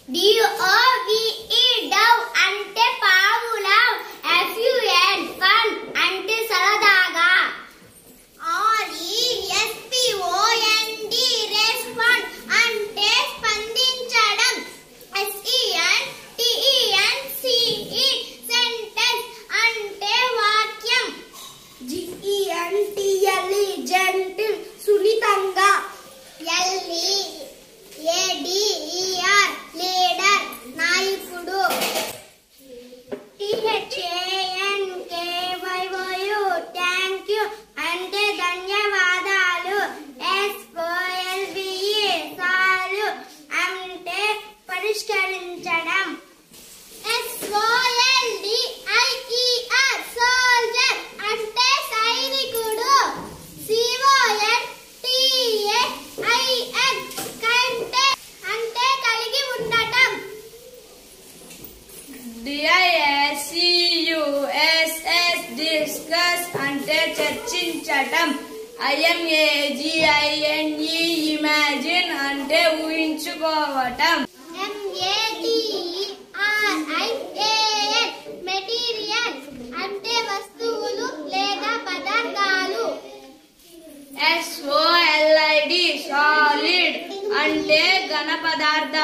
డిఓవిఈ Dove అంటే పావులవ్ FUN fun అంటే సరదాగా ఆర్ఈఎస్పిఓఎన్డి రెస్పాండ్ అంటే స్పందించడం ఎస్ఈఎన్ టిఈఎన్ సిఈ సెంటెన్స్ అంటే వాక్యం జిఈఎన్ టిఎల్ఈ జెంటిల్ సున్నితంగా ఎల్ఈ ఏడిఈఆర్ లీడర్ నాయకుడు టిహెచ్ఏఎన్కేవైఓయు థ్యాంక్ యూ అంటే ధన్యవాదాలు ఎస్ఓఎల్బిఈ సాల్వ్ అంటే పరిష్కరించడం ఎస్ఓఎల్డిఐఈఆర్ సోల్జర్ అంటే సైనికుడు సిఓఎన్ టిఏఐఎన్ కంటే అంటే కలిగి ఉండటం డిఐఎస్సియుఎస్ఎస్ డిస్కస్ అంటే చర్చించటం ఐఎంఏజిఐఎన్ఈ ఇమాజిన్ అంటే ఊహించుకోవటం ఎంఏటిఆర్ఐఏఎన్ మెటీరియల్ అంటే వస్తువులు లేదా పదార్థాలు ఎస్ఓఎల్ఐడి సాలిడ్ అంటే ఘన పదార్థాలు